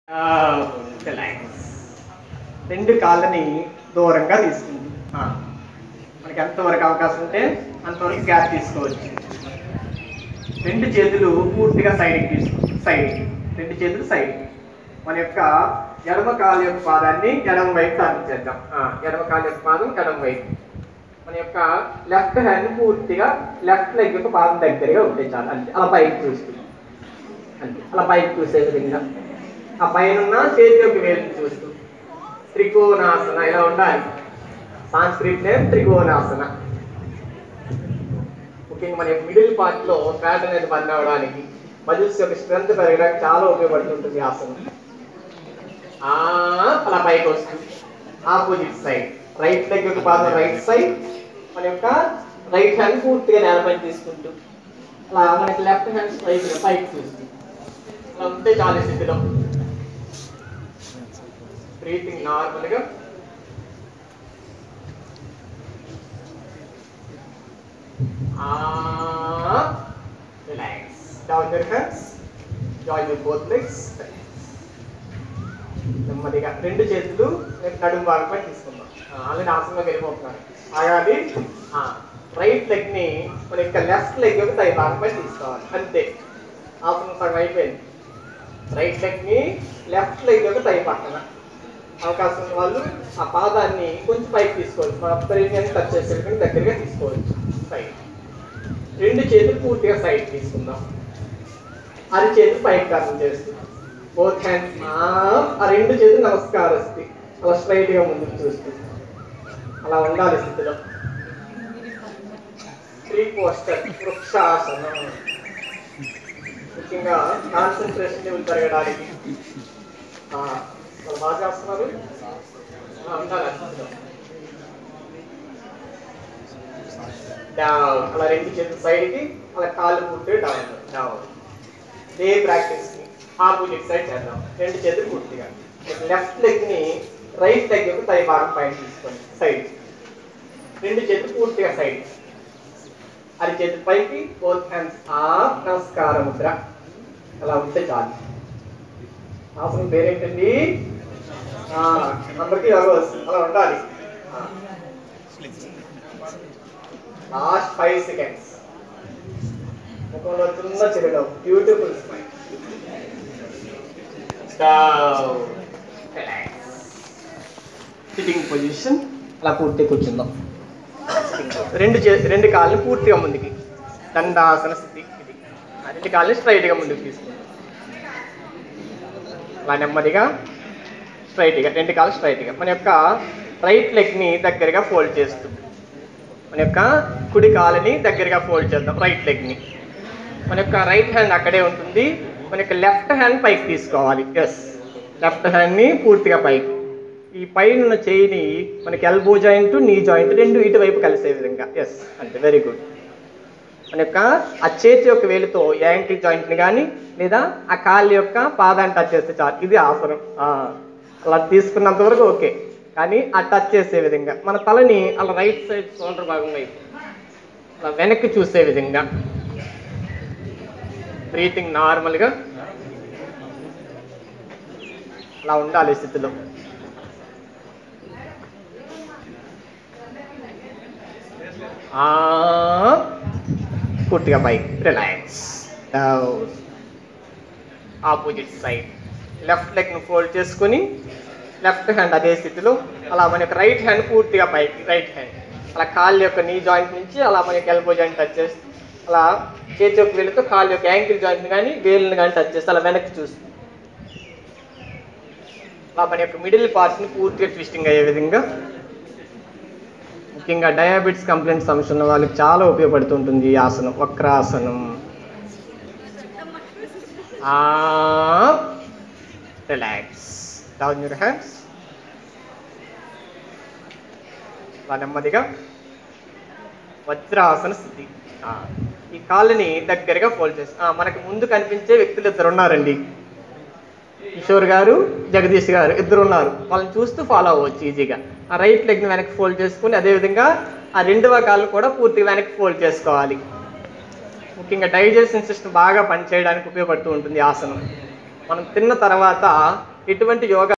Relax రెండు కాళ్ళని దూరంగా తీసుకుంది ఆ, మనకి ఎంతవరకు అవకాశం ఉంటే అంతవరకు గ్యాప్ తీసుకోవచ్చు రెండు చేతులు పూర్తిగా సైడ్కి తీసుకో సైడ్ రెండు చేతులు సైడ్ మన యొక్క ఎడమ కాలు యొక్క పాదాన్ని ఎడమ వైపు టర్న్ చేద్దాం ఆ, ఎడమ కాలు యొక్క పాదం ఎడమ వైపు మన యొక్క లెఫ్ట్ హ్యాండ్ పూర్తిగా లెఫ్ట్ లెగ్ యొక్క పాదం దగ్గరగా ఉంటే చాలు అంతే అలా పైకి చూస్తూ అంతే అలా పైకి చూసే విధంగా ఆ పైన ఉన్న చేతి యొక్క వేలు చూస్తూ త్రికోణాసన ఇలా ఉండాలి సాంస్క్రిట్ నేమ్ త్రికోణాసన ముఖ్యంగా మన మిడిల్ పార్ట్ లో ఫ్యాట్ అనేది బర్న్ అవడానికి మజిల్స్ యొక్క స్ట్రెంత్ పెరగడానికి చాలా ఉపయోగపడుతుంటుంది ఈ ఆసనం ఆ, అలా పైకి వస్తుంది ఆపోజిట్ సైడ్ రైట్ లెగ్ యొక్క పాదం రైట్ సైడ్ మన యొక్క రైట్ హ్యాండ్ పూర్తిగా నేలపై తీసుకుంటూ అలా మనకి లెఫ్ట్ హ్యాండ్ స్ట్రైట్ గా పైకి చూస్తుంది అలా ఉంటే చాలా స్థితిలో బ్రీతింగ్ నార్మల్ గా Ah, relax. Down your hands. Join your both legs. నెమ్మదిగా రెండు చేతులు నడుము భాగంపై తీసుకుందాం ఆల్రెడీ ఆసనంలోకి వెళ్ళిపోతున్నారు ఆగాలి రైట్ లెగ్ ని మన యొక్క లెఫ్ట్ లెగ్ యొక్క తై భాగంపై తీసుకోవాలి అంతే ఆసనం సగం అయిపోయింది రైట్ లెగ్ ని లెఫ్ట్ లెగ్ యొక్క తై పక్కన అవకాశం ఉన్న వాళ్ళు ఆ పాదాన్ని కొంచెం పైకి తీసుకోవచ్చు మన ప్రేమియాన్ని టచ్ చేసే విధంగా దగ్గరగా తీసుకోవచ్చు సైడ్ రెండు చేతులు పూర్తిగా సైడ్ తీసుకుందాం అరి చేతులు పైకి టర్న్ చేస్తూ బోత్ హ్యాండ్స్ ఆ రెండు చేతులు నమస్కారస్తుంది అలా స్ట్రైట్ గా ముందుకు చూస్తూ అలా ఉండాలి స్థితిలో త్రీ పోస్టర్ వృక్షాసనం ముఖ్యంగా కాన్సన్ట్రేషన్ లెవెల్ పెరగడానికి ఆ, వాళ్ళు బాగా చేస్తున్నారు ఆ, ఉండాలి ఆ స్థితిలో డౌన్ అలా రెండు చేతులు సైడ్కి అలా కాళ్ళు పూర్తిగా డౌన్ డౌన్ ఇదే ప్రాక్టీస్ ని ఆపోజిట్ సైడ్ చేద్దాం రెండు చేతులు పూర్తిగా లెఫ్ట్ లెగ్ ని రైట్ లెగ్ యొక్క తై భాగం పైన తీసుకోండి సైడ్ రెండు చేతులు పూర్తిగా సైడ్ అరి చేతులు పైకి బోత్ హ్యాండ్స్ ఆ నమస్కార ముద్ర అలా ఉంటే చాలు ఆసనం పేరేంటండి ఆ, అందరికీ యోగా వస్తుంది అలా ఉండాలి లాస్ట్ ఫైవ్ సెకండ్స్ ముఖంలో చిన్న చిరునవ్వు బ్యూటిఫుల్ స్మైల్ సిట్టింగ్ పొజిషన్ అలా పూర్తిగా కూర్చుందాం రెండు చే రెండు కాళ్ళని పూర్తిగా ముందుకి దండాసన స్థితి ఇది ఆ రెండు కాళ్ళని స్ట్రైట్గా ముందుకు తీసుకుందాం అలా నెమ్మదిగా స్ట్రైట్గా రెండు కాళ్ళు స్ట్రైట్గా మన యొక్క రైట్ లెగ్ని దగ్గరగా ఫోల్డ్ చేస్తూ మన యొక్క కుడి కాలుని దగ్గరగా ఫోల్డ్ చేద్దాం రైట్ లెగ్ని మన యొక్క రైట్ హ్యాండ్ అక్కడే ఉంటుంది మన యొక్క లెఫ్ట్ హ్యాండ్ పైకి తీసుకోవాలి ఎస్ లెఫ్ట్ హ్యాండ్ని పూర్తిగా పైకి ఈ పైన ఉన్న చేయిని మనకి ఎల్బో జాయింట్ నీ జాయింట్ రెండు ఇటువైపు కలిసే విధంగా ఎస్ అంటే వెరీ గుడ్ మన యొక్క ఆ చేతి యొక్క వేలితో యాంకిల్ జాయింట్ని కానీ లేదా ఆ కాళ్ళ యొక్క పాదాన్ని టచ్ చేస్తే చాలు ఇది ఆసనం ఆ, అలా తీసుకున్నంత వరకు ఓకే కానీ ఆ టచ్ చేసే విధంగా మన తలని అలా రైట్ సైడ్ షోల్డర్ భాగం వైపు అలా వెనక్కి చూసే విధంగా బ్రీతింగ్ నార్మల్గా అలా ఉండాలి ఈ స్థితిలో ఆ, పూర్తిగా పై relax down opposite side left లెగ్ను ఫోల్డ్ చేసుకొని లెఫ్ట్ హ్యాండ్ అదే స్థితిలో అలా మన యొక్క రైట్ హ్యాండ్ పూర్తిగా పైకి రైట్ హ్యాండ్ అలా కాళ్ళ యొక్క నీ జాయింట్ నుంచి అలా మన యొక్క ఎల్బో జాయింట్ టచ్ చేస్తూ అలా చేతి యొక్క వేలుతో కాళ్ళ యొక్క యాంకిల్ జాయింట్ కానీ వేలుని కానీ టచ్ చేస్తే అలా వెనక్కి చూస్తూ అలా మన యొక్క మిడిల్ పార్ట్స్ని పూర్తిగా ట్విస్టింగ్ అయ్యే విధంగా ముఖ్యంగా డయాబెటిస్ కంప్లైంట్ సమస్య ఉన్న వాళ్ళకి చాలా ఉపయోగపడుతుంటుంది ఈ ఆసనం వక్రాసనం రిలాక్స్ డౌన్ యూర్ హ్యాండ్స్ అలా నెమ్మదిగా వజ్రాసన స్థితి ఆ, ఈ కాళ్ళని దగ్గరగా ఫోల్డ్ చేసి ఆ, మనకి ముందు కనిపించే వ్యక్తులు ఇద్దరు ఉన్నారండి కిషోర్ గారు జగదీష్ గారు ఇద్దరు ఉన్నారు వాళ్ళని చూస్తూ ఫాలో అవ్వచ్చు ఈజీగా ఆ రైట్ లెగ్ని వెనక్కి ఫోల్డ్ చేసుకుని అదేవిధంగా ఆ రెండవ కాళ్ళు కూడా పూర్తిగా వెనక్కి ఫోల్డ్ చేసుకోవాలి ముఖ్యంగా డైజెషన్ సిస్టమ్ బాగా పనిచేయడానికి ఉపయోగపడుతూ ఉంటుంది ఈ ఆసనం మనం తిన్న తర్వాత ఇటువంటి యోగా